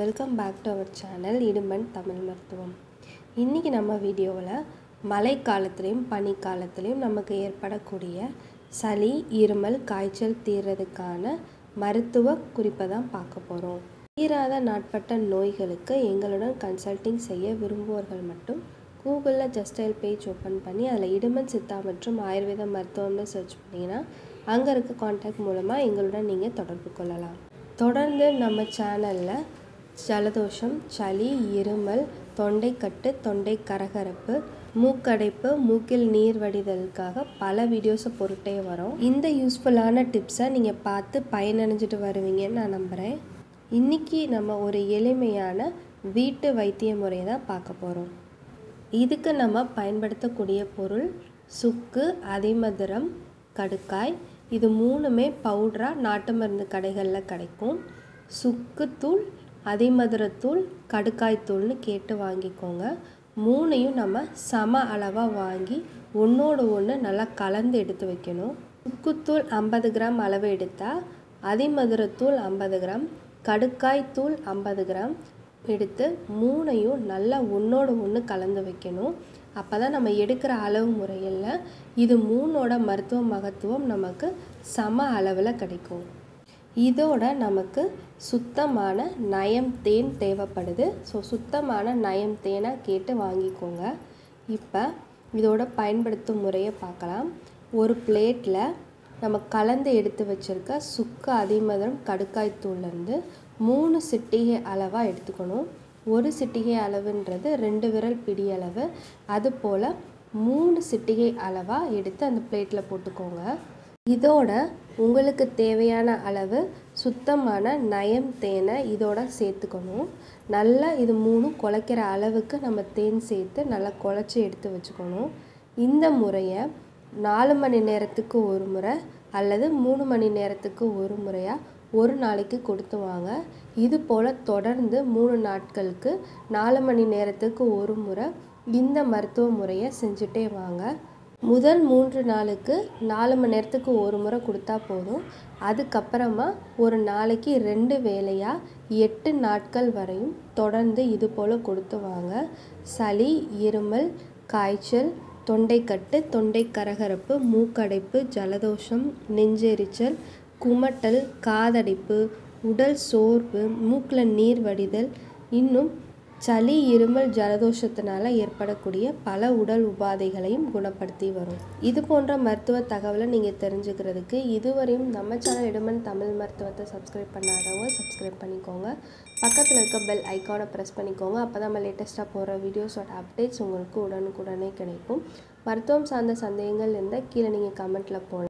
welcome back to our channel இடுமன் தமிழ் மருத்துவம் இன்றைக்கி நம்ம வீடியோவில் மழை காலத்துலேயும் பனிக்காலத்துலேயும் நமக்கு ஏற்படக்கூடிய சளி இருமல் காய்ச்சல் தீர்றதுக்கான மருத்துவ குறிப்பை தான் பார்க்க போகிறோம் தீராத நாட்பட்ட நோய்களுக்கு எங்களுடன் கன்சல்டிங் செய்ய விரும்புவோர்கள் மட்டும் கூகுளில் ஜஸ்டைல் பேஜ் ஓப்பன் பண்ணி அதில் இடுமன் சித்தா மற்றும் ஆயுர்வேத மருத்துவம்னு சர்ச் பண்ணிங்கன்னா அங்கே இருக்க காண்டாக்ட் மூலமாக எங்களுடன் நீங்கள் தொடர்பு கொள்ளலாம் தொடர்ந்து நம்ம சேனலில் ஜலதோஷம் சளி இருமல் தொண்டைக்கட்டு தொண்டை கரகரப்பு மூக்கடைப்பு மூக்கில் நீர் வடிதலுக்காக பல வீடியோஸை பொருட்டே வரோம் இந்த யூஸ்ஃபுல்லான டிப்ஸை நீங்கள் பார்த்து பயனடைஞ்சிட்டு வருவீங்கன்னு நான் நம்புகிறேன் இன்றைக்கி நம்ம ஒரு எளிமையான வீட்டு வைத்திய முறையை தான் பார்க்க போகிறோம் இதுக்கு நம்ம பயன்படுத்தக்கூடிய பொருள் சுக்கு அதிமதுரம் கடுக்காய் இது மூணுமே பவுடராக நாட்டு மருந்து கடைகளில் கிடைக்கும் சுக்குத்தூள் அதிமதுரத்தூள் கடுக்காய் தூள்னு கேட்டு வாங்கிக்கோங்க மூணையும் நம்ம சம அளவாக வாங்கி ஒன்றோடு ஒன்று நல்லா கலந்து எடுத்து வைக்கணும் சுக்குத்தூள் ஐம்பது கிராம் அளவு எடுத்தால் அதிமதுரத்தூள் ஐம்பது கிராம் கடுக்காய் தூள் ஐம்பது கிராம் எடுத்து மூணையும் நல்லா ஒன்றோடு ஒன்று கலந்து வைக்கணும் அப்போ தான் நம்ம எடுக்கிற அளவு முறையில் இது மூணோட மருத்துவ மகத்துவம் நமக்கு சம அளவில் கிடைக்கும் இதோட நமக்கு சுத்தமான நயம் தேன் தேவைப்படுது ஸோ சுத்தமான நயம் தேனை கேட்டு வாங்கிக்கோங்க இப்போ இதோட பயன்படுத்தும் முறையை பார்க்கலாம் ஒரு பிளேட்டில் நம்ம கலந்து எடுத்து வச்சுருக்க சுக்கு அதிமதுரம் கடுக்காய் தூள்லேருந்து மூணு சிட்டிகை அளவாக எடுத்துக்கணும் ஒரு சிட்டிகை அளவுன்றது ரெண்டு விரல் பிடி அளவு அதுபோல் மூணு சிட்டிகை அளவாக எடுத்து அந்த பிளேட்டில் போட்டுக்கோங்க இதோட உங்களுக்கு தேவையான அளவு சுத்தமான நயம் தேனை இதோட சேர்த்துக்கணும் நல்லா இது மூணும் குலைக்கிற அளவுக்கு நம்ம தேன் சேர்த்து நல்லா குழச்சி எடுத்து வச்சுக்கணும் இந்த முறையை நாலு மணி நேரத்துக்கு ஒரு முறை அல்லது மூணு மணி நேரத்துக்கு ஒரு முறையாக ஒரு நாளைக்கு கொடுத்து வாங்க இது போல் தொடர்ந்து மூணு நாட்களுக்கு நாலு மணி நேரத்துக்கு ஒரு முறை இந்த மருத்துவ முறையை செஞ்சுட்டே வாங்க முதல் மூன்று நாளுக்கு நாலு மணி நேரத்துக்கு ஒரு முறை கொடுத்தா போதும் அதுக்கப்புறமா ஒரு நாளைக்கு ரெண்டு வேலையாக எட்டு நாட்கள் வரையும் தொடர்ந்து இது போல் கொடுத்து வாங்க சளி இருமல் காய்ச்சல் தொண்டைக்கட்டு தொண்டை கரகரப்பு மூக்கடைப்பு ஜலதோஷம் நெஞ்செரிச்சல் குமட்டல் காதடைப்பு உடல் சோர்வு மூக்கில் நீர் வடிதல் இன்னும் சளி இருமல் ஜலதோஷத்தினால ஏற்படக்கூடிய பல உடல் உபாதைகளையும் குணப்படுத்தி வரும் இது போன்ற மருத்துவ தகவலை நீங்கள் தெரிஞ்சுக்கிறதுக்கு இதுவரையும் நம்ம சேனல் இடுமன் தமிழ் மருத்துவத்தை சப்ஸ்கிரைப் பண்ணாதவங்க சப்ஸ்கிரைப் பண்ணிக்கோங்க பக்கத்தில் இருக்க பெல் ஐக்கானை ப்ரெஸ் பண்ணிக்கோங்க அப்போ தான் நம்ம லேட்டஸ்ட்டாக போகிற வீடியோஸோட அப்டேட்ஸ் உங்களுக்கு உடனுக்குடனே கிடைக்கும் மருத்துவம் சார்ந்த சந்தேகங்கள் இருந்தால் கீழே நீங்கள் கமெண்ட்டில் போடலாம்